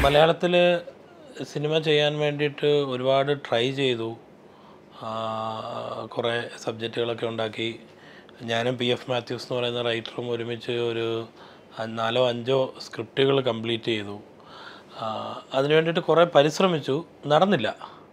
മലയാളത്തിൽ സിനിമ ചെയ്യാൻ വേണ്ടിയിട്ട് ഒരുപാട് ട്രൈ ചെയ്തു ആ, കുറേ സബ്ജക്റ്റുകളൊക്കെ ഉണ്ടാക്കി ഞാനും പി എഫ് മാത്യൂസ് എന്ന് പറയുന്ന റൈറ്ററും ഒരുമിച്ച് ഒരു അ- നാലോ അഞ്ചോ സ്ക്രിപ്റ്റുകൾ കംപ്ലീറ്റ് ചെയ്തു ആ, അതിന് വേണ്ടിയിട്ട് കുറേ പരിശ്രമിച്ചു നടന്നില്ല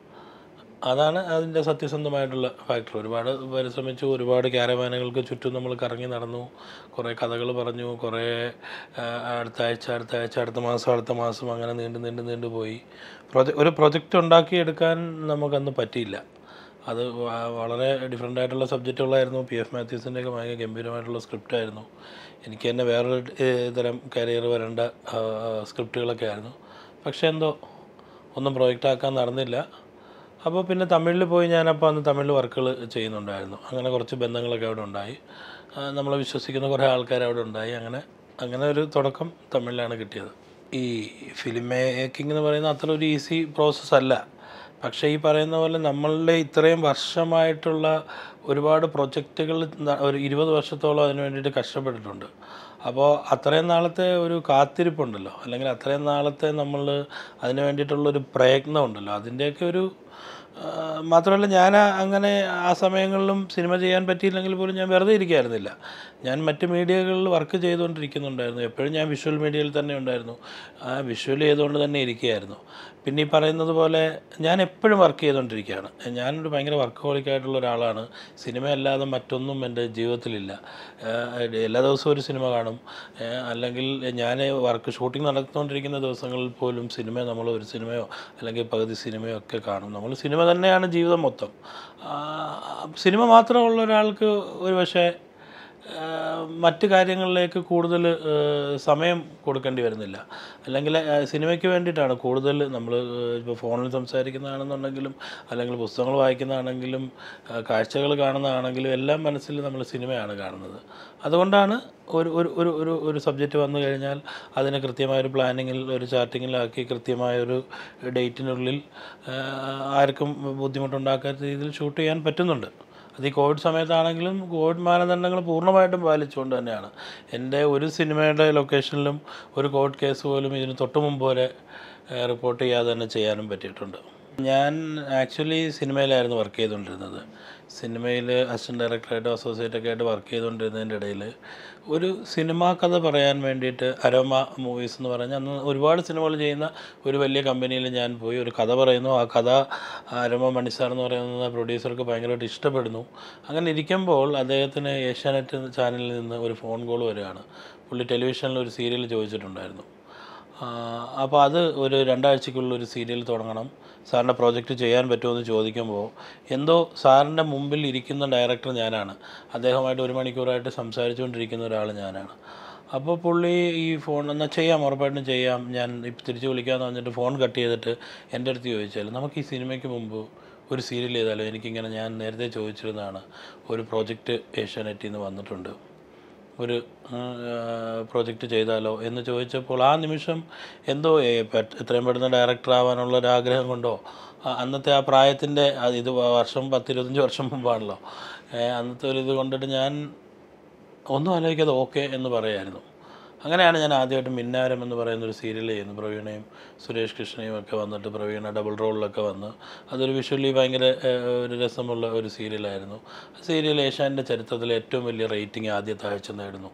അതാണ് അതിൻ്റെ സത്യസന്ധമായിട്ടുള്ള ഫാക്ടർ ഒരുപാട് പരിശ്രമിച്ചു ഒരുപാട് ക്യാരവാനുകൾക്ക് ചുറ്റും നമ്മൾ കറങ്ങി നടന്നു കുറേ കഥകൾ പറഞ്ഞു കുറേ ആ, അടുത്ത ആഴ്ച അടുത്ത ആഴ്ച അടുത്ത മാസം അടുത്ത മാസം അങ്ങനെ നീണ്ടു നീണ്ടു നീണ്ടു പോയി പ്രൊജ ഒരു പ്രൊജക്റ്റ് ഉണ്ടാക്കിയെടുക്കാൻ നമുക്കന്ന് പറ്റിയില്ല അത് വ- വളരെ ഡിഫറെൻ്റ് ആയിട്ടുള്ള സബ്ജക്റ്റുകളായിരുന്നു പി എഫ് മാത്യൂസിൻ്റെ ഒക്കെ ഭയങ്കര ഗംഭീരമായിട്ടുള്ള സ്ക്രിപ്റ്റായിരുന്നു എനിക്ക് തന്നെ വേറൊരു ഏഹ്, തരം കരിയർ വരേണ്ട ആ, സ്ക്രിപ്റ്റുകളൊക്കെ ആയിരുന്നു പക്ഷേ എന്തോ ഒന്നും പ്രൊജക്റ്റ് ആക്കാൻ നടന്നില്ല അപ്പോൾ പിന്നെ തമിഴിൽ പോയി ഞാനപ്പോൾ അന്ന് തമിഴിൽ വർക്കുകൾ ചെയ്യുന്നുണ്ടായിരുന്നു അങ്ങനെ കുറച്ച് ബന്ധങ്ങളൊക്കെ അവിടെ ഉണ്ടായി ആ, നമ്മളെ വിശ്വസിക്കുന്ന കുറേ ആൾക്കാർ അവിടെ ഉണ്ടായി അങ്ങനെ അങ്ങനെ ഒരു തുടക്കം തമിഴിലാണ് കിട്ടിയത് ഈ ഫിലിം മേക്കിംഗ് എന്ന് പറയുന്ന അത്ര ഒരു ഈസി പ്രോസസ്സ് അല്ല പക്ഷേ ഈ പറയുന്ന പോലെ നമ്മളുടെ ഇത്രയും വർഷമായിട്ടുള്ള ഒരുപാട് പ്രൊജക്റ്റുകൾ ഒരു ഇരുപത് വർഷത്തോളം അതിന് വേണ്ടിയിട്ട് കഷ്ടപ്പെട്ടിട്ടുണ്ട് അപ്പോൾ അത്രയും നാളത്തെ ഒരു കാത്തിരിപ്പുണ്ടല്ലോ അല്ലെങ്കിൽ അത്രയും നാളത്തെ നമ്മൾ അതിന് വേണ്ടിയിട്ടുള്ളൊരു പ്രയത്നം ഉണ്ടല്ലോ അതിൻ്റെയൊക്കെ ഒരു ആ, മാത്രമല്ല ഞാൻ അങ്ങനെ ആ സമയങ്ങളിലും സിനിമ ചെയ്യാൻ പറ്റിയില്ലെങ്കിൽ പോലും ഞാൻ വെറുതെ ഇരിക്കായിരുന്നില്ല ഞാൻ മറ്റ് മീഡിയകളിൽ വർക്ക് ചെയ്തുകൊണ്ടിരിക്കുന്നുണ്ടായിരുന്നു എപ്പോഴും ഞാൻ വിഷ്വൽ മീഡിയയിൽ തന്നെ ഉണ്ടായിരുന്നു ആ വിഷ്വൽ ചെയ്തുകൊണ്ട് തന്നെ ഇരിക്കുകയായിരുന്നു പിന്നെ ഈ പറയുന്നത് പോലെ ഞാൻ എപ്പോഴും വർക്ക് ചെയ്തുകൊണ്ടിരിക്കുകയാണ് ഞാനൊരു ഭയങ്കര വർക്ക് ആയിട്ടുള്ള ഒരാളാണ് സിനിമ അല്ലാതെ മറ്റൊന്നും എൻ്റെ ജീവിതത്തിലില്ല ഏഹ് എല്ലാ ദിവസവും ഒരു സിനിമ കാണും ഏഹ് അല്ലെങ്കിൽ ഞാൻ വർക്ക് ഷൂട്ടിംഗ് നടത്തുകൊണ്ടിരിക്കുന്ന ദിവസങ്ങളിൽ പോലും സിനിമ നമ്മൾ ഒരു സിനിമയോ അല്ലെങ്കിൽ പകുതി സിനിമയോ ഒക്കെ കാണും നമ്മൾ സിനിമ തന്നെയാണ് ജീവിതം മൊത്തം ആ, സിനിമ മാത്രമുള്ള ഒരാൾക്ക് ഒരു പക്ഷേ ഏഹ് മറ്റ് കാര്യങ്ങളിലേക്ക് കൂടുതൽ ഏഹ് സമയം കൊടുക്കേണ്ടി വരുന്നില്ല അല്ലെങ്കിൽ ഏഹ് സിനിമയ്ക്ക് വേണ്ടിയിട്ടാണ് കൂടുതൽ നമ്മൾ ഇപ്പോൾ ഫോണിൽ സംസാരിക്കുന്നതാണെന്നുണ്ടെങ്കിലും അല്ലെങ്കിൽ പുസ്തകങ്ങൾ വായിക്കുന്നതാണെങ്കിലും ഏഹ് കാഴ്ചകൾ കാണുന്നതാണെങ്കിലും എല്ലാം മനസ്സിൽ നമ്മൾ സിനിമയാണ് കാണുന്നത് അതുകൊണ്ടാണ് ഒരു ഒരു ഒരു ഒരു ഒരു സബ്ജക്റ്റ് വന്നു കഴിഞ്ഞാൽ അതിനെ കൃത്യമായൊരു പ്ലാനിങ്ങിൽ ഒരു ചാർട്ടിങ്ങിലാക്കി കൃത്യമായൊരു ഡേറ്റിനുള്ളിൽ ഏഹ് ആർക്കും ബുദ്ധിമുട്ടുണ്ടാക്കാത്ത രീതിയിൽ ഷൂട്ട് ചെയ്യാൻ പറ്റുന്നുണ്ട് അത് ഈ കോവിഡ് സമയത്താണെങ്കിലും കോവിഡ് മാനദണ്ഡങ്ങൾ പൂർണ്ണമായിട്ടും പാലിച്ചുകൊണ്ട് തന്നെയാണ് എൻ്റെ ഒരു സിനിമയുടെ ലൊക്കേഷനിലും ഒരു കോവിഡ് കേസ് പോലും ഇതിന് തൊട്ട് മുമ്പ് വരെ ഏഹ്, റിപ്പോർട്ട് ചെയ്യാതെ തന്നെ ചെയ്യാനും പറ്റിയിട്ടുണ്ട് ഞാൻ ആക്ച്വലി സിനിമയിലായിരുന്നു വർക്ക് ചെയ്തുകൊണ്ടിരുന്നത് സിനിമയിൽ അസിസ്റ്റൻറ്റ് ഡയറക്ടറായിട്ടും അസോസിയേറ്റൊക്കെ ആയിട്ട് വർക്ക് ചെയ്തുകൊണ്ടിരുന്നതിൻ്റെ ഇടയിൽ ഒരു സിനിമാ കഥ പറയാൻ വേണ്ടിയിട്ട് അരോമ മൂവീസ് എന്ന് പറഞ്ഞാൽ അന്ന് ഒരുപാട് സിനിമകൾ ചെയ്യുന്ന ഒരു വലിയ കമ്പനിയിൽ ഞാൻ പോയി ഒരു കഥ പറയുന്നു ആ കഥ അരോമ മണിസാർ എന്ന് പറയുന്ന പ്രൊഡ്യൂസർക്ക് ഭയങ്കരമായിട്ട് ഇഷ്ടപ്പെടുന്നു അങ്ങനെ ഇരിക്കുമ്പോൾ അദ്ദേഹത്തിന് ഏഷ്യാനെറ്റ് ചാനലിൽ നിന്ന് ഒരു ഫോൺ കോൾ വരികയാണ് പുള്ളി ടെലിവിഷനിൽ ഒരു സീരിയൽ ചോദിച്ചിട്ടുണ്ടായിരുന്നു അപ്പോൾ അത് ഒരു രണ്ടാഴ്ചക്കുള്ളിൽ ഒരു സീരിയൽ തുടങ്ങണം സാറിൻ്റെ പ്രോജക്റ്റ് ചെയ്യാൻ പറ്റുമോ എന്ന് ചോദിക്കുമ്പോൾ എന്തോ സാറിൻ്റെ മുമ്പിൽ ഇരിക്കുന്ന ഡയറക്ടർ ഞാനാണ് അദ്ദേഹമായിട്ട് ഒരു മണിക്കൂറായിട്ട് സംസാരിച്ചുകൊണ്ടിരിക്കുന്ന ഒരാൾ ഞാനാണ് അപ്പോൾ പുള്ളി ഈ ഫോൺ എന്നാൽ ചെയ്യാം ഉറപ്പായിട്ടും ചെയ്യാം ഞാൻ ഇപ്പം തിരിച്ച് വിളിക്കാമെന്ന് പറഞ്ഞിട്ട് ഫോൺ കട്ട് ചെയ്തിട്ട് എൻ്റെ അടുത്ത് ചോദിച്ചാൽ നമുക്ക് ഈ സിനിമയ്ക്ക് മുമ്പ് ഒരു സീരിയൽ ചെയ്താലോ എനിക്കിങ്ങനെ ഞാൻ നേരത്തെ ചോദിച്ചിരുന്നതാണ് ഒരു പ്രോജക്റ്റ് ഏഷ്യാനെറ്റിൽ നിന്ന് വന്നിട്ടുണ്ട് ഒരു പ്രോജക്റ്റ് ചെയ്താലോ എന്ന് ചോദിച്ചപ്പോൾ ആ നിമിഷം എന്തോ ഏ, പെ- എത്രയും പെട്ടെന്ന് ഡയറക്ടർ ആവാനുള്ള ഒരു ആഗ്രഹം കൊണ്ടോ ആ, അന്നത്തെ ആ പ്രായത്തിൻ്റെ അത് ഇത് വർഷം പത്തിരുപത്തഞ്ച് വർഷം മുമ്പാണല്ലോ ഏ, അന്നത്തെ ഒരു ഇത് കൊണ്ടിട്ട് ഞാൻ ഒന്നും ആലോചിക്കാതെ ഓക്കെ എന്ന് പറയായിരുന്നു അങ്ങനെയാണ് ഞാൻ ആദ്യമായിട്ട് മിന്നാരം എന്ന് പറയുന്ന ഒരു സീരിയൽ ചെയ്യുന്നത് പ്രവീണയും സുരേഷ് കൃഷ്ണയും ഒക്കെ വന്നിട്ട് പ്രവീണ ഡബിൾ റോളിലൊക്കെ വന്ന് അതൊരു വിഷ്വലി ഭയങ്കര ഏഹ്, ഒരു രസമുള്ള ഒരു സീരിയലായിരുന്നു ആ സീരിയൽ ഏഷ്യാൻ്റെ ചരിത്രത്തിലെ ഏറ്റവും വലിയ റേറ്റിംഗ് ആദ്യത്തെ ആഴ്ച നേടുന്നു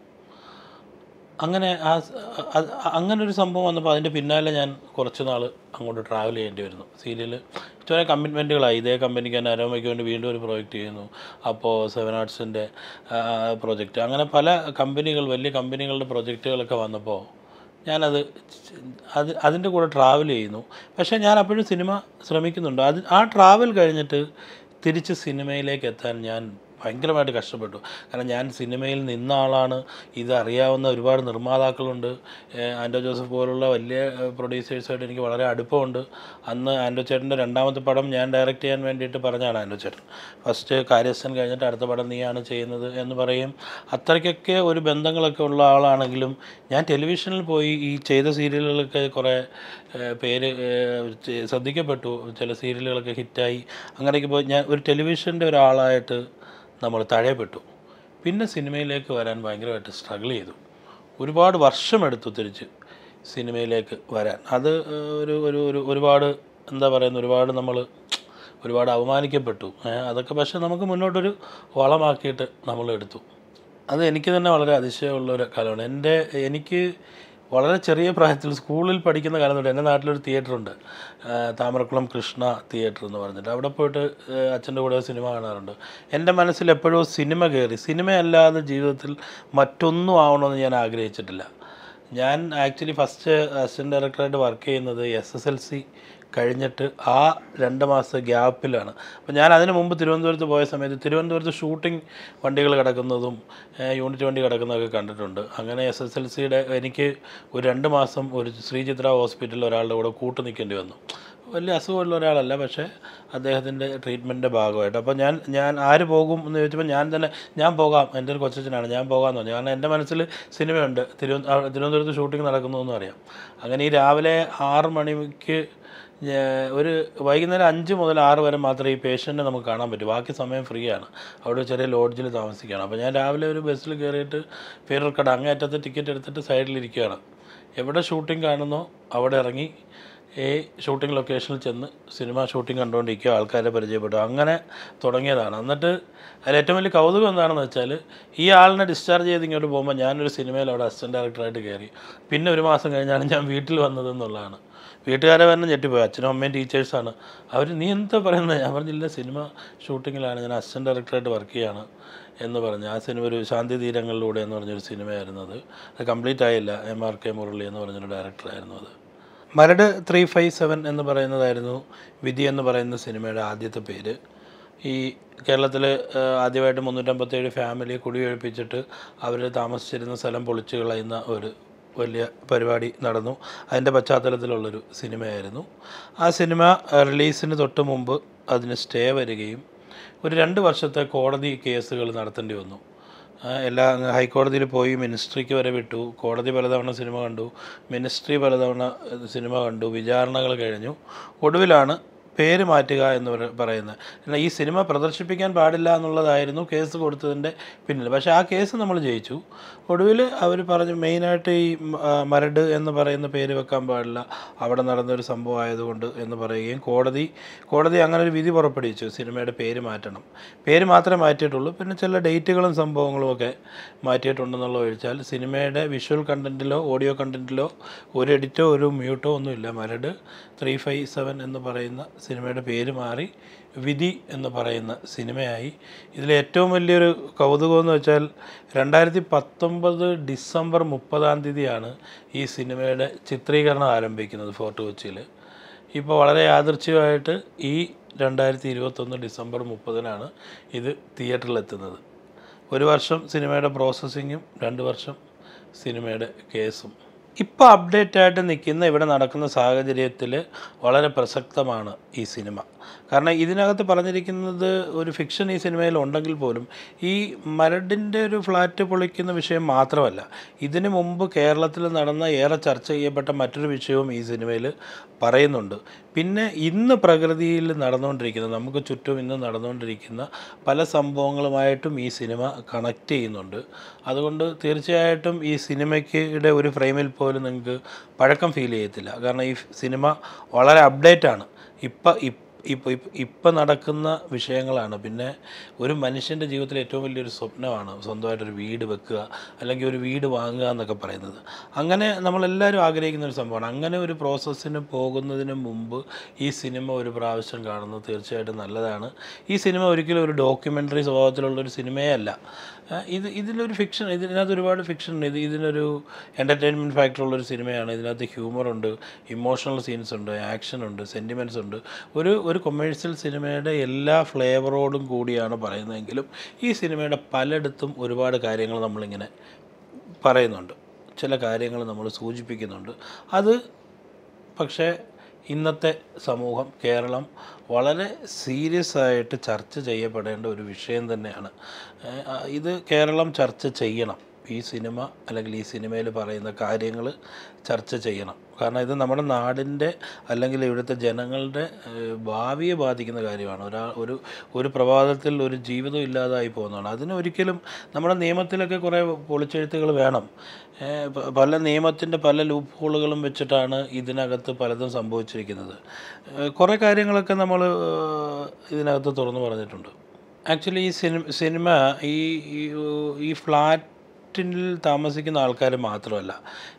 അങ്ങനെ ആ സ- അത് അങ്ങനെ ഒരു സംഭവം വന്നപ്പോൾ അതിൻ്റെ പിന്നാലെ ഞാൻ കുറച്ച് നാൾ അങ്ങോട്ട് ട്രാവൽ ചെയ്യേണ്ടി വരുന്നു സീരിയൽ കുറേ കമ്മിറ്റ്മെൻറ്റുകളായി ഇതേ കമ്പനിക്ക് തന്നെ അരോമയ്ക്ക് വേണ്ടി വീണ്ടും ഒരു പ്രോജക്റ്റ് ചെയ്യുന്നു അപ്പോൾ സെവൻ ആർട്സിൻ്റെ പ്രോജക്റ്റ് അങ്ങനെ പല കമ്പനികൾ വലിയ കമ്പനികളുടെ പ്രൊജക്റ്റുകളൊക്കെ വന്നപ്പോൾ ഞാനത് ച്- അത് അതിൻ്റെ കൂടെ ട്രാവൽ ചെയ്യുന്നു പക്ഷേ ഞാൻ അപ്പോഴും സിനിമ ശ്രമിക്കുന്നുണ്ട് അത് ആ ട്രാവൽ കഴിഞ്ഞിട്ട് തിരിച്ച് സിനിമയിലേക്ക് എത്താൻ ഞാൻ ഭയങ്കരമായിട്ട് കഷ്ടപ്പെട്ടു കാരണം ഞാൻ സിനിമയിൽ നിന്ന ആളാണ് ഇത് അറിയാവുന്ന ഒരുപാട് നിർമ്മാതാക്കളുണ്ട് ഏഹ് ആൻഡോ ജോസഫ് പോലുള്ള വലിയ പ്രൊഡ്യൂസേഴ്സായിട്ട് എനിക്ക് വളരെ അടുപ്പമുണ്ട് അന്ന് ആൻഡോ ചേട്ടൻ്റെ രണ്ടാമത്തെ പടം ഞാൻ ഡയറക്റ്റ് ചെയ്യാൻ വേണ്ടിയിട്ട് പറഞ്ഞാണ് ആൻഡോ ചേട്ടൻ ഫസ്റ്റ് കാര്യസ്ഥൻ കഴിഞ്ഞിട്ട് അടുത്ത പടം നീയാണ് ചെയ്യുന്നത് എന്ന് പറയും അത്രയ്ക്കൊക്കെ ഒരു ബന്ധങ്ങളൊക്കെ ഉള്ള ആളാണെങ്കിലും ഞാൻ ടെലിവിഷനിൽ പോയി ഈ ചെയ്ത സീരിയലുകളൊക്കെ കുറേ ഏഹ് പേര് ഏഹ് ചെ- ശ്രദ്ധിക്കപ്പെട്ടു ചില സീരിയലുകളൊക്കെ ഹിറ്റായി അങ്ങനെയൊക്കെ പോയി ഞാൻ ഒരു ടെലിവിഷൻ്റെ ഒരാളായിട്ട് നമ്മൾ തഴയപ്പെട്ടു പിന്നെ സിനിമയിലേക്ക് വരാൻ ഭയങ്കരമായിട്ട് സ്ട്രഗിൾ ചെയ്തു ഒരുപാട് വർഷമെടുത്തു തിരിച്ച് സിനിമയിലേക്ക് വരാൻ അത് ഒരു ഒരു ഒരു ഒരുപാട് എന്താ പറയുന്ന ഒരുപാട് നമ്മൾ ഒരുപാട് അവമാനിക്കപ്പെട്ടു ഏ, അതൊക്കെ പക്ഷേ നമുക്ക് മുന്നോട്ടൊരു വളമാക്കിയിട്ട് നമ്മൾ എടുത്തു അത് എനിക്ക് തന്നെ വളരെ അതിശയമുള്ള ഒരു കാലമാണ് എൻ്റെ എനിക്ക് വളരെ ചെറിയ പ്രായത്തിൽ സ്കൂളിൽ പഠിക്കുന്ന കാലം തൊട്ട് എൻ്റെ നാട്ടിലൊരു തിയേറ്ററുണ്ട് ആ, താമരക്കുളം കൃഷ്ണ തിയേറ്റർ എന്ന് പറഞ്ഞിട്ട് അവിടെ പോയിട്ട് അച്ഛൻ്റെ കൂടെ സിനിമ കാണാറുണ്ട് എൻ്റെ മനസ്സിൽ എപ്പോഴും സിനിമ കയറി സിനിമയല്ലാതെ ജീവിതത്തിൽ മറ്റൊന്നും ആവണമെന്ന് ഞാൻ ആഗ്രഹിച്ചിട്ടില്ല ഞാൻ ആക്ച്വലി ഫസ്റ്റ് അസിസ്റ്റൻറ്റ് ഡയറക്ടറായിട്ട് വർക്ക് ചെയ്യുന്നത് എസ് എസ് എൽ സി കഴിഞ്ഞിട്ട് ആ രണ്ട് മാസത്തെ ഗ്യാപ്പിലാണ് അപ്പോൾ ഞാൻ അതിന് മുമ്പ് തിരുവനന്തപുരത്ത് പോയ സമയത്ത് തിരുവനന്തപുരത്ത് ഷൂട്ടിംഗ് വണ്ടികൾ കിടക്കുന്നതും ഏഹ്, യൂണിറ്റ് വണ്ടി കിടക്കുന്നതൊക്കെ കണ്ടിട്ടുണ്ട് അങ്ങനെ എസ് എസ് എൽ സിയുടെ എനിക്ക് ഒരു രണ്ട് മാസം ഒരു ശ്രീചിത്ര ഹോസ്പിറ്റലിൽ ഒരാളുടെ കൂടെ കൂട്ടു നിൽക്കേണ്ടി വന്നു വലിയ അസുഖമുള്ള ഒരാളല്ല പക്ഷേ അദ്ദേഹത്തിൻ്റെ ട്രീറ്റ്മെൻറ്റിൻ്റെ ഭാഗമായിട്ട് അപ്പോൾ ഞാൻ ഞാൻ ആര് പോകും എന്ന് ചോദിച്ചപ്പോൾ ഞാൻ തന്നെ ഞാൻ പോകാം എൻ്റെ ഒരു കൊച്ചച്ഛനാണ് ഞാൻ പോകാമെന്ന് പറഞ്ഞു കാരണം എൻ്റെ മനസ്സിൽ സിനിമയുണ്ട് തിരുവന ആ, തിരുവനന്തപുരത്ത് ഷൂട്ടിംഗ് നടക്കുന്നു അറിയാം അങ്ങനെ ഈ രാവിലെ ആറ് മണിക്ക് ഞാ- ഒരു വൈകുന്നേരം അഞ്ച് മുതൽ ആറ് വരെ മാത്രമേ ഈ പേഷ്യൻറ്റിനെ നമുക്ക് കാണാൻ പറ്റൂ ബാക്കി സമയം ഫ്രീ ആണ് അവിടെ ചെറിയ ലോഡ്ജിൽ താമസിക്കുകയാണ് അപ്പോൾ ഞാൻ രാവിലെ ഒരു ബസ്സിൽ കയറിയിട്ട് ഫീറർ അങ്ങേയറ്റത്ത് ടിക്കറ്റ് എടുത്തിട്ട് സൈഡിലിരിക്കുകയാണ് എവിടെ ഷൂട്ടിംഗ് കാണുന്നോ അവിടെ ഇറങ്ങി ഈ ഷൂട്ടിംഗ് ലൊക്കേഷനിൽ ചെന്ന് സിനിമ ഷൂട്ടിംഗ് കണ്ടുകൊണ്ടിരിക്കുക ആൾക്കാരെ പരിചയപ്പെട്ടു അങ്ങനെ തുടങ്ങിയതാണ് എന്നിട്ട് അതിൽ ഏറ്റവും വലിയ കൗതുകം എന്താണെന്ന് വെച്ചാൽ ഈ ആളിനെ ഡിസ്ചാർജ് ചെയ്ത് ഇങ്ങോട്ട് പോകുമ്പോൾ ഞാനൊരു സിനിമയിൽ അവിടെ അസിസ്റ്റൻറ്റ് ഡയറക്ടറായിട്ട് കയറി പിന്നെ ഒരു മാസം കഴിഞ്ഞാണ് ഞാൻ വീട്ടിൽ വന്നതെന്നുള്ളതാണ് വീട്ടുകാരെ തന്നെ ഞെട്ടിപ്പോയി അച്ഛനും അമ്മയും ടീച്ചേഴ്സാണ് അവർ നീ എന്താ പറയുന്നത് ഞാൻ പറഞ്ഞില്ല സിനിമ ഷൂട്ടിങ്ങിലാണ് ഞാൻ അസിസ്റ്റൻറ്റ് ഡയറക്ടറായിട്ട് വർക്ക് ചെയ്യാണ് എന്ന് പറഞ്ഞ് ആ സിനിമ ഒരു ശാന്തി തീരങ്ങളിലൂടെ എന്ന് പറഞ്ഞൊരു സിനിമയായിരുന്നു അത് അത് കംപ്ലീറ്റ് ആയില്ല എം ആർ കെ മുരളി എന്ന് പറഞ്ഞൊരു ഡയറക്ടറായിരുന്നു അത് മരട് ത്രീ ഫൈവ് സെവൻ എന്ന് പറയുന്നതായിരുന്നു വിധി എന്ന് പറയുന്ന സിനിമയുടെ ആദ്യത്തെ പേര് ഈ കേരളത്തിൽ ആദ്യമായിട്ട് മുന്നൂറ്റമ്പത്തേഴ് ഫാമിലിയെ കുടിയൊഴിപ്പിച്ചിട്ട് അവർ താമസിച്ചിരുന്ന സ്ഥലം പൊളിച്ചു കളയുന്ന ഒരു വലിയ പരിപാടി നടന്നു അതിൻ്റെ പശ്ചാത്തലത്തിലുള്ളൊരു സിനിമയായിരുന്നു ആ സിനിമ റിലീസിന് തൊട്ട് മുമ്പ് അതിന് സ്റ്റേ വരികയും ഒരു രണ്ട് വർഷത്തെ കോടതി കേസുകൾ നടത്തേണ്ടി വന്നു ആ, എല്ലാ ഹൈക്കോടതിയിൽ പോയി മിനിസ്ട്രിക്ക് വരെ വിട്ടു കോടതി പലതവണ സിനിമ കണ്ടു മിനിസ്ട്രി പലതവണ ഏഹ്, സിനിമ കണ്ടു വിചാരണകൾ കഴിഞ്ഞു ഒടുവിലാണ് പേര് മാറ്റുക എന്ന് പറ- പറയുന്നത് എന്നാൽ ഈ സിനിമ പ്രദർശിപ്പിക്കാൻ പാടില്ല എന്നുള്ളതായിരുന്നു കേസ് കൊടുത്തതിൻ്റെ പിന്നിൽ പക്ഷേ ആ കേസ് നമ്മൾ ജയിച്ചു ഒടുവിൽ അവർ പറഞ്ഞു മെയിനായിട്ട് ഈ മ- ആ, മരട് എന്ന് പറയുന്ന പേര് വെക്കാൻ പാടില്ല അവിടെ നടന്നൊരു സംഭവം ആയതുകൊണ്ട് എന്ന് പറയുകയും കോടതി കോടതി അങ്ങനെ ഒരു വിധി പുറപ്പെടുവിച്ചു സിനിമയുടെ പേര് മാറ്റണം പേര് മാത്രമേ മാറ്റിയിട്ടുള്ളൂ പിന്നെ ചില ഡേറ്റുകളും സംഭവങ്ങളും ഒക്കെ മാറ്റിയിട്ടുണ്ടെന്നുള്ള ഒഴിച്ചാൽ സിനിമയുടെ വിഷ്വൽ കണ്ടൻറ്റിലോ ഓഡിയോ കണ്ടൻറ്റിലോ ഒരു എഡിറ്റോ ഒരു മ്യൂട്ടോ ഒന്നുമില്ല മരട് ത്രീ ഫൈവ് സെവൻ എന്ന് പറയുന്ന സിനിമയുടെ പേര് മാറി വിധി എന്ന് പറയുന്ന സിനിമയായി ഇതിലെ ഏറ്റവും വലിയൊരു കൗതുകം എന്ന് വെച്ചാൽ രണ്ടായിരത്തി പത്തൊമ്പത് ഡിസംബർ മുപ്പതാം തീയതിയാണ് ഈ സിനിമയുടെ ചിത്രീകരണം ആരംഭിക്കുന്നത് ഫോർട്ട് കൊച്ചിയിൽ ഇപ്പോൾ വളരെ യാദൃച്ഛികമായിട്ട് ഈ രണ്ടായിരത്തി ഇരുപത്തൊന്ന് ഡിസംബർ മുപ്പതിനാണ് ഇത് തിയേറ്ററിലെത്തുന്നത് ഒരു വർഷം സിനിമയുടെ പ്രോസസ്സിങ്ങും രണ്ട് വർഷം സിനിമയുടെ കേസും ഇപ്പോൾ അപ്ഡേറ്റ് ആയിട്ട് നിൽക്കുന്ന ഇവിടെ നടക്കുന്ന സാഹചര്യത്തിൽ വളരെ പ്രസക്തമാണ് ഈ സിനിമ കാരണം ഇതിനകത്ത് പറഞ്ഞിരിക്കുന്നത് ഒരു ഫിക്ഷൻ ഈ സിനിമയിൽ ഉണ്ടെങ്കിൽ പോലും ഈ മരടിൻ്റെ ഒരു ഫ്ലാറ്റ് പൊളിക്കുന്ന വിഷയം മാത്രമല്ല ഇതിനു മുമ്പ് കേരളത്തിൽ നടന്ന ഏറെ ചർച്ച ചെയ്യപ്പെട്ട മറ്റൊരു വിഷയവും ഈ സിനിമയിൽ പറയുന്നുണ്ട് പിന്നെ ഇന്ന് പ്രകൃതിയിൽ നടന്നുകൊണ്ടിരിക്കുന്ന നമുക്ക് ചുറ്റും ഇന്ന് നടന്നുകൊണ്ടിരിക്കുന്ന പല സംഭവങ്ങളുമായിട്ടും ഈ സിനിമ കണക്ട് ചെയ്യുന്നുണ്ട് അതുകൊണ്ട് തീർച്ചയായിട്ടും ഈ സിനിമയ്ക്ക് ഒരു ഫ്രെയിമിൽ പോലും നിങ്ങൾക്ക് പഴക്കം ഫീൽ ചെയ്യത്തില്ല കാരണം ഈ സിനിമ വളരെ അപ്ഡേറ്റ് ആണ് ഇപ്പം ഇപ്പോൾ ഇപ്പം നടക്കുന്ന വിഷയങ്ങളാണ് പിന്നെ ഒരു മനുഷ്യൻ്റെ ജീവിതത്തിൽ ഏറ്റവും വലിയൊരു സ്വപ്നമാണ് സ്വന്തമായിട്ടൊരു വീട് വെക്കുക അല്ലെങ്കിൽ ഒരു വീട് വാങ്ങുക എന്നൊക്കെ പറയുന്നത് അങ്ങനെ നമ്മളെല്ലാവരും ആഗ്രഹിക്കുന്ന ഒരു സംഭവമാണ് അങ്ങനെ ഒരു പ്രോസസ്സിന് പോകുന്നതിന് മുമ്പ് ഈ സിനിമ ഒരു പ്രാവശ്യം കാണുന്നത് തീർച്ചയായിട്ടും നല്ലതാണ് ഈ സിനിമ ഒരിക്കലും ഒരു ഡോക്യുമെൻ്ററി സ്വഭാവത്തിലുള്ള ഒരു സിനിമയേ അല്ല ആ, ഇത് ഇതിലൊരു ഫിക്ഷൻ ഇതിനകത്ത് ഒരുപാട് ഫിക്ഷൻ ഉണ്ട് ഇത് ഇതിനൊരു എൻ്റർടൈൻമെൻറ്റ് ഫാക്ടറുള്ളൊരു സിനിമയാണ് ഇതിനകത്ത് ഹ്യൂമറുണ്ട് ഇമോഷണൽ സീൻസ് ഉണ്ട് ആക്ഷൻ ഉണ്ട് സെൻറ്റിമെൻറ്റ്സ് ഉണ്ട് ഒരു ഒരു കൊമേഴ്സ്യൽ സിനിമയുടെ എല്ലാ ഫ്ലേവറോടും കൂടിയാണ് പറയുന്നതെങ്കിലും ഈ സിനിമയുടെ പലയിടത്തും ഒരുപാട് കാര്യങ്ങൾ നമ്മളിങ്ങനെ പറയുന്നുണ്ട് ചില കാര്യങ്ങൾ നമ്മൾ സൂചിപ്പിക്കുന്നുണ്ട് അത് പക്ഷേ ഇന്നത്തെ സമൂഹം കേരളം വളരെ സീരിയസ് ആയിട്ട് ചർച്ച ചെയ്യപ്പെടേണ്ട ഒരു വിഷയം തന്നെയാണ് ഏഹ് ആ ഇത് കേരളം ചർച്ച ചെയ്യണം ഈ സിനിമ അല്ലെങ്കിൽ ഈ സിനിമയിൽ പറയുന്ന കാര്യങ്ങൾ ചർച്ച ചെയ്യണം കാരണം ഇത് നമ്മുടെ നാടിൻ്റെ അല്ലെങ്കിൽ ഇവിടുത്തെ ജനങ്ങളുടെ ഏഹ്, ഭാവിയെ ബാധിക്കുന്ന കാര്യമാണ് ഒരാ ഒരു ഒരു പ്രഭാതത്തിൽ ഒരു ജീവിതം ഇല്ലാതായി പോകുന്നതാണ് അതിന് ഒരിക്കലും നമ്മുടെ നിയമത്തിലൊക്കെ കുറേ പൊളിച്ചെഴുത്തുകൾ വേണം ഏഹ്, പ- പല നിയമത്തിൻ്റെ പല ലൂപ്പ് ഹോളുകളും വെച്ചിട്ടാണ് ഇതിനകത്ത് പലതും സംഭവിച്ചിരിക്കുന്നത് ഏഹ്, കുറേ കാര്യങ്ങളൊക്കെ നമ്മൾ ഇതിനകത്ത് തുറന്നു പറഞ്ഞിട്ടുണ്ട് ആക്ച്വലി ഈ സിനിമ സിനിമ ഈ ഈ- ഈ ഫ്ലാറ്റിൽ താമസിക്കുന്ന ആൾക്കാർ മാത്രമല്ല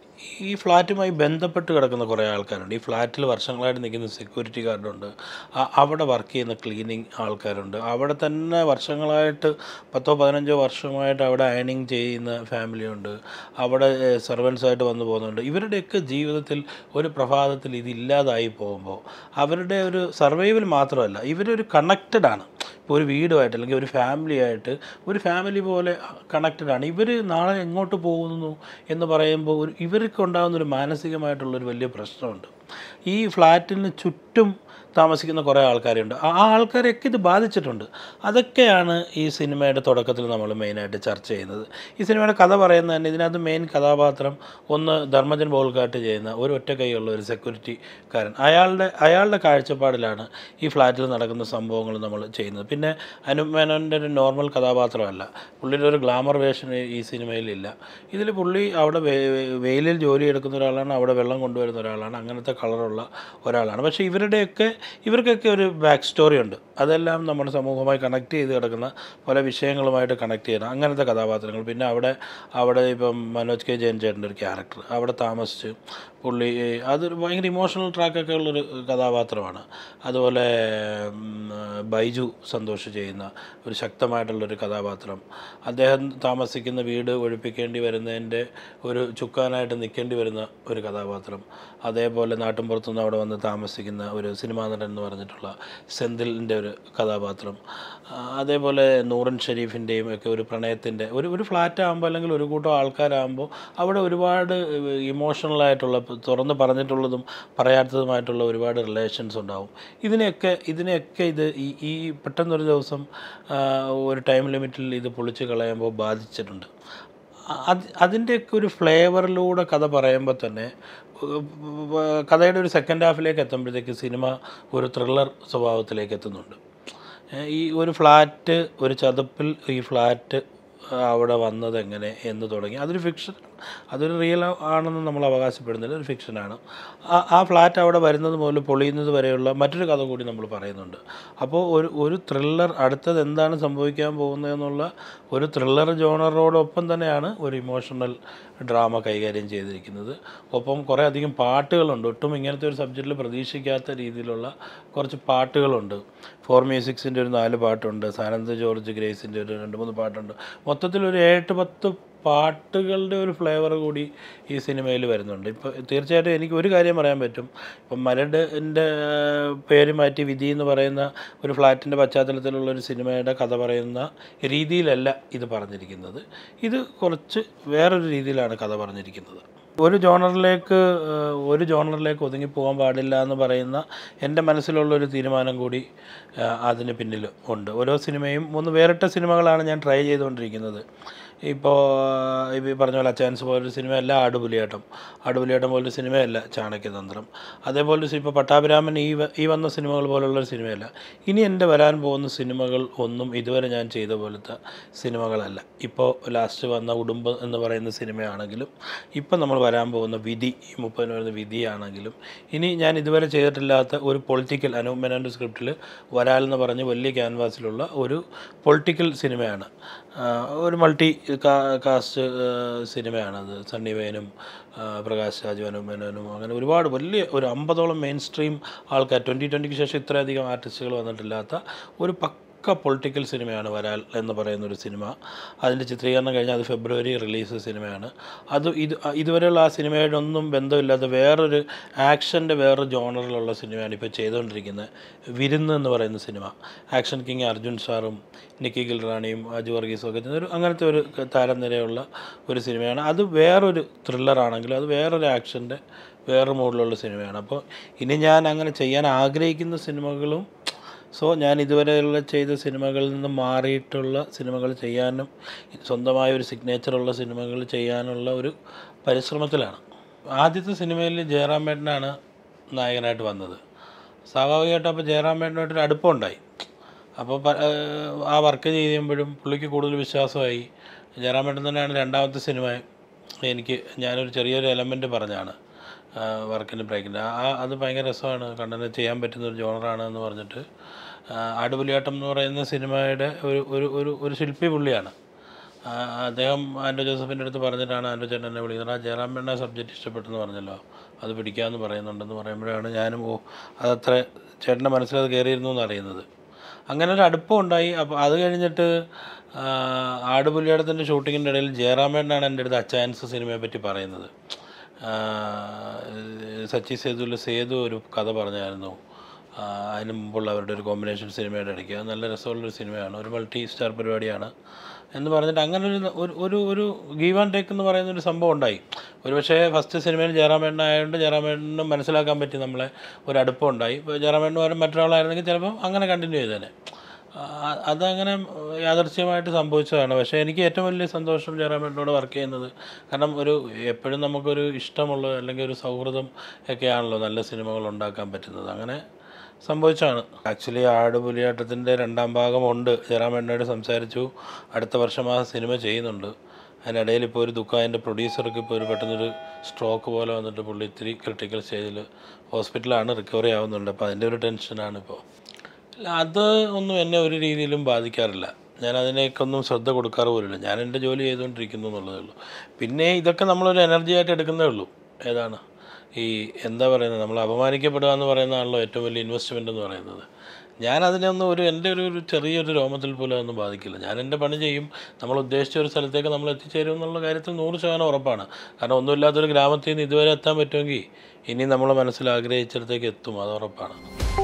ഈ ഫ്ലാറ്റുമായി ബന്ധപ്പെട്ട് കിടക്കുന്ന കുറേ ആൾക്കാരുണ്ട് ഈ ഫ്ലാറ്റിൽ വർഷങ്ങളായിട്ട് നിൽക്കുന്ന സെക്യൂരിറ്റി ഗാർഡുണ്ട് അ- അവിടെ വർക്ക് ചെയ്യുന്ന ക്ലീനിങ് ആൾക്കാരുണ്ട് അവിടെ തന്നെ വർഷങ്ങളായിട്ട് പത്തോ പതിനഞ്ചോ വർഷമായിട്ട് അവിടെ അയണിങ് ചെയ്യുന്ന ഫാമിലിയുണ്ട് അവിടെ സർവൻസ് ആയിട്ട് വന്നു പോകുന്നുണ്ട് ഇവരുടെയൊക്കെ ജീവിതത്തിൽ ഒരു പ്രഭാതത്തിൽ ഇതില്ലാതായി പോകുമ്പോൾ അവരുടെ ഒരു സർവൈവൽ മാത്രമല്ല ഇവരൊരു കണക്റ്റഡ് ആണ് ഇപ്പോൾ ഒരു വീടുമായിട്ട് അല്ലെങ്കിൽ ഒരു ഫാമിലി ആയിട്ട് ഒരു ഫാമിലി പോലെ കണക്റ്റഡ് ആണ് ഇവർ നാളെ എങ്ങോട്ട് പോകുന്നു എന്ന് പറയുമ്പോൾ ഒരു ഇവർക്ക് ഉണ്ടാകുന്ന ഒരു മാനസികമായിട്ടുള്ളൊരു വലിയ പ്രശ്നമുണ്ട് ഈ ഫ്ലാറ്റിന് ചുറ്റും താമസിക്കുന്ന കുറേ ആൾക്കാരുണ്ട് ആ ആ ആൾക്കാരെയൊക്കെ ഇത് ബാധിച്ചിട്ടുണ്ട് അതൊക്കെയാണ് ഈ സിനിമയുടെ തുടക്കത്തിൽ നമ്മൾ മെയിനായിട്ട് ചർച്ച ചെയ്യുന്നത് ഈ സിനിമയുടെ കഥ പറയുന്നത് തന്നെ ഇതിനകത്ത് മെയിൻ കഥാപാത്രം ഒന്ന് ധർമ്മജൻ ബോൾക്കാട്ട് ചെയ്യുന്ന ഒരു ഒറ്റ കൈയുള്ള ഒരു സെക്യൂരിറ്റിക്കാരൻ അയാളുടെ അയാളുടെ കാഴ്ചപ്പാടിലാണ് ഈ ഫ്ലാറ്റിൽ നടക്കുന്ന സംഭവങ്ങൾ നമ്മൾ ചെയ്യുന്നത് പിന്നെ അനൂപ് മേനോൻ്റെ ഒരു നോർമൽ കഥാപാത്രമല്ല പുള്ളിയുടെ ഒരു ഗ്ലാമർ വേഷൻ ഈ സിനിമയിലില്ല ഇതിൽ പുള്ളി അവിടെ വെ- വെ- വെയിലിൽ ജോലി എടുക്കുന്ന ഒരാളാണ് അവിടെ വെള്ളം കൊണ്ടുവരുന്ന ഒരാളാണ് അങ്ങനത്തെ കളറുള്ള ഒരാളാണ് പക്ഷേ ഇവരുടെയൊക്കെ ഇവർക്കൊക്കെ ഒരു ബാക്ക് സ്റ്റോറി ഉണ്ട് അതെല്ലാം നമ്മുടെ സമൂഹവുമായി കണക്ട് ചെയ്ത് കിടക്കുന്ന പല വിഷയങ്ങളുമായിട്ട് കണക്ട് ചെയ്യണം അങ്ങനത്തെ കഥാപാത്രങ്ങൾ പിന്നെ അവിടെ അവിടെ ഇപ്പം മനോജ് കെ ജയൻ ചേട്ടൻ്റെ ഒരു ക്യാരക്ടർ അവിടെ താമസിച്ച് പുള്ളി അതൊരു ഭയങ്കര ഇമോഷണൽ ട്രാക്കൊക്കെ ഉള്ളൊരു കഥാപാത്രമാണ് അതുപോലെ ഉം, ബൈജു സന്തോഷ് ചെയ്യുന്ന ഒരു ശക്തമായിട്ടുള്ളൊരു കഥാപാത്രം അദ്ദേഹം താമസിക്കുന്ന വീട് ഒഴിപ്പിക്കേണ്ടി വരുന്നതിൻ്റെ ഒരു ചുക്കാനായിട്ട് നിൽക്കേണ്ടി വരുന്ന ഒരു കഥാപാത്രം അതേപോലെ നാട്ടിൻപുറത്തുനിന്ന് അവിടെ വന്ന് താമസിക്കുന്ന ഒരു സിനിമാ നടൻ എന്ന് പറഞ്ഞിട്ടുള്ള സെന്തിലിൻ്റെ ഒരു കഥാപാത്രം ആ, അതേപോലെ നൂറൻ ഷെരീഫിൻ്റെയും ഒക്കെ ഒരു പ്രണയത്തിൻ്റെ ഒരു ഒരു ഫ്ലാറ്റ് ആകുമ്പോൾ അല്ലെങ്കിൽ ഒരു കൂട്ടം ആൾക്കാരാകുമ്പോൾ അവിടെ ഒരുപാട് ഇമോഷണലായിട്ടുള്ള തുറന്ന് പറഞ്ഞിട്ടുള്ളതും പറയാത്തതുമായിട്ടുള്ള ഒരുപാട് റിലേഷൻസ് ഉണ്ടാവും ഇതിനെയൊക്കെ ഇതിനെയൊക്കെ ഇത് ഈ ഈ പെട്ടെന്നൊരു ദിവസം ആ, ഒരു ടൈം ലിമിറ്റിൽ ഇത് പൊളിച്ച് കളയുമ്പോൾ ബാധിച്ചിട്ടുണ്ട് അത് അതിൻ്റെയൊക്കെ ഒരു ഫ്ലേവറിലൂടെ കഥ പറയുമ്പോൾ തന്നെ ഉം, കഥയുടെ ഒരു സെക്കൻഡ് ഹാഫിലേക്ക് എത്തുമ്പോഴത്തേക്ക് സിനിമ ഒരു ത്രില്ലർ സ്വഭാവത്തിലേക്ക് എത്തുന്നുണ്ട് ഏഹ് ഈ ഒരു ഫ്ലാറ്റ് ഒരു ചതുപ്പിൽ ഈ ഫ്ലാറ്റ് അവിടെ വന്നത് എങ്ങനെ എന്ന് തുടങ്ങി അതൊരു ഫിക്ഷൻ അതൊരു റിയൽ ആണെന്ന് നമ്മൾ അവകാശപ്പെടുന്നില്ല ഒരു ഫിക്ഷനാണ് ആ ആ ഫ്ലാറ്റ് അവിടെ വരുന്നത് മുതൽ പൊളിയുന്നത് വരെയുള്ള മറ്റൊരു കഥ കൂടി നമ്മൾ പറയുന്നുണ്ട് അപ്പോൾ ഒരു ഒരു ത്രില്ലർ അടുത്തത് എന്താണ് സംഭവിക്കാൻ പോകുന്നതെന്നുള്ള ഒരു ത്രില്ലർ ജോണറോടൊപ്പം തന്നെയാണ് ഒരു ഇമോഷണൽ ഡ്രാമ കൈകാര്യം ചെയ്തിരിക്കുന്നത് ഒപ്പം കുറേ അധികം പാട്ടുകളുണ്ട് ഒട്ടും ഇങ്ങനത്തെ ഒരു സബ്ജക്റ്റിൽ പ്രതീക്ഷിക്കാത്ത രീതിയിലുള്ള കുറച്ച് പാട്ടുകളുണ്ട് ഫോർ മ്യൂസിക്സിൻ്റെ ഒരു നാല് പാട്ടുണ്ട് സാനന്ദ ജോർജ് ഗ്രേസിൻ്റെ ഒരു രണ്ട് മൂന്ന് പാട്ടുണ്ട് മൊത്തത്തിൽ ഒരു ഏഴ് പത്ത് പാട്ടുകളുടെ ഒരു ഫ്ലേവർ കൂടി ഈ സിനിമയിൽ വരുന്നുണ്ട് ഇപ്പോൾ തീർച്ചയായിട്ടും എനിക്ക് ഒരു കാര്യം പറയാൻ പറ്റും ഇപ്പം മരടിൻ്റെ പേര് മാറ്റി വിധി എന്ന് പറയുന്ന ഒരു ഫ്ലാറ്റിൻ്റെ പശ്ചാത്തലത്തിലുള്ള ഒരു സിനിമയുടെ കഥ പറയുന്ന രീതിയിലല്ല ഇത് പറഞ്ഞിരിക്കുന്നത് ഇത് കുറച്ച് വേറൊരു രീതിയിലാണ് കഥ പറഞ്ഞിരിക്കുന്നത് ഒരു ജോണറിലേക്ക് ഏഹ്, ഒരു ജോണറിലേക്ക് ഒതുങ്ങി പോകാൻ പാടില്ല എന്ന് പറയുന്ന എൻ്റെ മനസ്സിലുള്ള ഒരു തീരുമാനം കൂടി ഏഹ്, അതിന് പിന്നിൽ ഉണ്ട് ഓരോ സിനിമയും മൂന്ന് വേറിട്ട സിനിമകളാണ് ഞാൻ ട്രൈ ചെയ്തുകൊണ്ടിരിക്കുന്നത് ഇപ്പോൾ ഇപ്പോൾ ഈ പറഞ്ഞ പോലെ അച്ചാൻസ് പോലൊരു സിനിമയല്ല ആടുപുലിയാട്ടം ആടുപുലിയാട്ടം പോലൊരു സിനിമയല്ല ചാണക്യതന്ത്രം അതേപോലെ ഇപ്പോൾ പട്ടാഭിരാമൻ ഈ വ- ഈ വന്ന സിനിമകൾ പോലുള്ളൊരു സിനിമയല്ല ഇനി എൻ്റെ വരാൻ പോകുന്ന സിനിമകൾ ഒന്നും ഇതുവരെ ഞാൻ ചെയ്ത പോലത്തെ സിനിമകളല്ല ഇപ്പോൾ ലാസ്റ്റ് വന്ന ഉടുമ്പ് എന്ന് പറയുന്ന സിനിമയാണെങ്കിലും ഇപ്പം നമ്മൾ വരാൻ പോകുന്ന വിധി ഈ മുപ്പതിന് വരുന്ന വിധിയാണെങ്കിലും ഇനി ഞാൻ ഇതുവരെ ചെയ്തിട്ടില്ലാത്ത ഒരു പൊളിറ്റിക്കൽ അനൂപ് മേനോൻ്റെ സ്ക്രിപ്റ്റിൽ വരാൽ എന്ന് പറഞ്ഞ് വലിയ ക്യാൻവാസിലുള്ള ഒരു പൊളിറ്റിക്കൽ സിനിമയാണ് ആ, ഒരു മൾട്ടി കാസ്റ്റ് സിനിമയാണത് സണ്ണി വേനും ആ, പ്രകാശ് രാജ് അനൂപ് മേനോനും അങ്ങനെ ഒരുപാട് വലിയ ഒരു അമ്പതോളം മെയിൻ സ്ട്രീം ആൾക്കാർ ട്വൻറ്റി ട്വൻറ്റിക്ക് ശേഷം ഇത്രയധികം ആർട്ടിസ്റ്റുകൾ വന്നിട്ടില്ലാത്ത ഒരു പക്ക പൊളിറ്റിക്കൽ സിനിമയാണ് വരാൽ എന്ന് പറയുന്ന ഒരു സിനിമ അതിൻ്റെ ചിത്രീകരണം കഴിഞ്ഞാൽ അത് ഫെബ്രുവരി റിലീസ് സിനിമയാണ് അത് ഇത് ഇതുവരെയുള്ള ആ സിനിമയോടൊന്നും ബന്ധമില്ലാത്ത വേറൊരു ആക്ഷൻ്റെ വേറൊരു ജോണറിലുള്ള സിനിമയാണ് ഇപ്പോൾ ചെയ്തുകൊണ്ടിരിക്കുന്നത് വിരുന്ന് എന്ന് പറയുന്ന സിനിമ ആക്ഷൻ കിങ് അർജുൻ സാറും നിക്കി ഗിൽറാണിയും അജു വർഗീസും ഒക്കെ ചെയ്യുന്ന ഒരു അങ്ങനത്തെ ഒരു താരനിരയുള്ള ഒരു സിനിമയാണ് അത് വേറൊരു ത്രില്ലറാണെങ്കിലും അത് വേറൊരു ആക്ഷൻ്റെ വേറെ മോഡിലുള്ള സിനിമയാണ് അപ്പോൾ ഇനി ഞാൻ അങ്ങനെ ചെയ്യാൻ ആഗ്രഹിക്കുന്ന സിനിമകളും സോ ഞാൻ ഇതുവരെയുള്ള ചെയ്ത സിനിമകളിൽ നിന്ന് മാറിയിട്ടുള്ള സിനിമകൾ ചെയ്യാനും സ്വന്തമായ ഒരു സിഗ്നേച്ചറുള്ള സിനിമകൾ ചെയ്യാനുള്ള ഒരു പരിശ്രമത്തിലാണ് ആദ്യത്തെ സിനിമയിൽ ജയറാം മേട്ടനാണ് നായകനായിട്ട് വന്നത് സ്വാഭാവികമായിട്ടും അപ്പോൾ ജയറാം മേട്ടനായിട്ടൊരു അടുപ്പമുണ്ടായി അപ്പോൾ പ- ഏഹ് ആ വർക്ക് ചെയ്യുമ്പോഴും പുള്ളിക്ക് കൂടുതൽ വിശ്വാസമായി ജയറാമേട്ടൻ തന്നെയാണ് രണ്ടാമത്തെ സിനിമ എനിക്ക് ഞാനൊരു ചെറിയൊരു എലമെൻറ്റ് പറഞ്ഞാണ് വർക്കിൻ്റെ ബ്രേക്കിൻ്റെ ആ അത് ഭയങ്കര രസമാണ് കണ്ണന് ചെയ്യാൻ പറ്റുന്ന ഒരു ജോണറാണ് എന്ന് പറഞ്ഞിട്ട് ആ, ആടുപുലിയാട്ടം എന്ന് പറയുന്ന സിനിമയുടെ ഒരു ഒരു ഒരു ഒരു ശില്പി പുള്ളിയാണ് ആ, അദ്ദേഹം ആൻഡോ ജോസഫിൻ്റെ അടുത്ത് പറഞ്ഞിട്ടാണ് ആൻഡോ ചേട്ടൻ എന്നെ വിളിക്കുന്നത് ആ ജയറാമേട്ടൻ സബ്ജക്റ്റ് ഇഷ്ടപ്പെട്ടെന്ന് പറഞ്ഞല്ലോ അത് പിടിക്കാമെന്ന് പറയുന്നുണ്ടെന്ന് പറയുമ്പോഴാണ് ഞാനും ഓ അതത്ര ചേട്ടൻ്റെ മനസ്സിലത് കയറിയിരുന്നു എന്ന് അറിയുന്നത് അങ്ങനെ ഒരു അടുപ്പം ഉണ്ടായി അപ്പോൾ അത് കഴിഞ്ഞിട്ട് ആ, ആടുപുലിയാടത്തിൻ്റെ ഷൂട്ടിങ്ങിൻ്റെ ഇടയിൽ ജയറാമേട്ടനാണ് എൻ്റെ അടുത്ത് അച്ചായൻസ് സിനിമയെ പറ്റി പറയുന്നത് ആ, സച്ചി സേതുവിൽ സേതു ഒരു കഥ പറഞ്ഞായിരുന്നു ആ, അതിന് മുമ്പുള്ള അവരുടെ ഒരു കോമ്പിനേഷൻ സിനിമയുടെ ഇടയ്ക്ക് അത് നല്ല രസമുള്ളൊരു സിനിമയാണ് ഒരു മൾട്ടി സ്റ്റാർ പരിപാടിയാണ് എന്ന് പറഞ്ഞിട്ട് അങ്ങനെ ഒരു ഒരു ഒരു ഒരു ഗീവ് ആൻഡ് ടേക്ക് എന്ന് പറയുന്ന ഒരു സംഭവം ഉണ്ടായി ഒരു പക്ഷേ ഫസ്റ്റ് സിനിമയിൽ ജയറാമേട്ടൻ ആയതുകൊണ്ട് ജയറാമേട്ടനും മനസ്സിലാക്കാൻ പറ്റി നമ്മളെ ഒരു അടുപ്പം ഉണ്ടായി ഇപ്പോൾ ജയറാമേട്ടന് പകരം മറ്റൊരാളായിരുന്നെങ്കിൽ ചിലപ്പം അങ്ങനെ കണ്ടിന്യൂ ചെയ്തേനെ ആ, അതങ്ങനെ യാദർച്ഛ്യമായിട്ട് സംഭവിച്ചതാണ് പക്ഷേ എനിക്ക് ഏറ്റവും വലിയ സന്തോഷം ജയറാമേട്ടനോട് വർക്ക് ചെയ്യുന്നത് കാരണം ഒരു എപ്പോഴും നമുക്കൊരു ഇഷ്ടമുള്ള അല്ലെങ്കിൽ ഒരു സൗഹൃദം ഒക്കെയാണല്ലോ നല്ല സിനിമകൾ ഉണ്ടാക്കാൻ പറ്റുന്നത് അങ്ങനെ സംഭവിച്ചാണ് ആക്ച്വലി ആടുപുലിയാട്ടത്തിൻ്റെ രണ്ടാം ഭാഗമുണ്ട് ജയറാമേട്ടനോട് സംസാരിച്ചു അടുത്ത വർഷം ആ സിനിമ ചെയ്യുന്നുണ്ട് അതിനിടയിൽ ഇപ്പോൾ ഒരു ദുഃഖം അതിൻ്റെ പ്രൊഡ്യൂസർക്ക് ഇപ്പോൾ ഒരു പെട്ടെന്നൊരു സ്ട്രോക്ക് പോലെ വന്നിട്ട് പുള്ളി ഇത്തിരി ക്രിട്ടിക്കൽ സ്റ്റേജിൽ ഹോസ്പിറ്റലാണ് റിക്കവറി ആവുന്നുണ്ട് അപ്പോൾ അതിൻ്റെ ഒരു ടെൻഷനാണ് ഇപ്പോൾ അല്ല അത് ഒന്നും എന്നെ ഒരു രീതിയിലും ബാധിക്കാറില്ല ഞാൻ അതിനേക്കൊന്നും ശ്രദ്ധ കൊടുക്കാറ് പോലുമില്ല ഞാൻ എൻ്റെ ജോലി ചെയ്തുകൊണ്ടിരിക്കുന്നു എന്നുള്ളതേ ഉള്ളൂ പിന്നെ ഇതൊക്കെ നമ്മളൊരു എനർജി ആയിട്ട് എടുക്കുന്നേ ഉള്ളൂ ഏതാണ് ഈ എന്താ പറയുന്നത് നമ്മൾ അപമാനിക്കപ്പെടുക എന്ന് പറയുന്നതാണല്ലോ ഏറ്റവും വലിയ ഇൻവെസ്റ്റ്മെൻ്റ് എന്ന് പറയുന്നത് ഞാൻ അതിനൊന്നും ഒരു എൻ്റെ ഒരു ഒരു ചെറിയൊരു രോമത്തിൽ പോലും അതൊന്നും ബാധിക്കില്ല ഞാൻ എൻ്റെ പണി ചെയ്യും നമ്മൾ ഉദ്ദേശിച്ച ഒരു സ്ഥലത്തേക്ക് നമ്മൾ എത്തിച്ചേരും എന്നുള്ള കാര്യത്തിൽ നൂറ് ശതമാനം ഉറപ്പാണ് കാരണം ഒന്നുമില്ലാത്തൊരു ഗ്രാമത്തിൽ നിന്ന് ഇതുവരെ എത്താൻ പറ്റുമെങ്കിൽ ഇനി നമ്മളെ മനസ്സിൽ ആഗ്രഹിച്ചിടത്തേക്ക് എത്തും അത് ഉറപ്പാണ്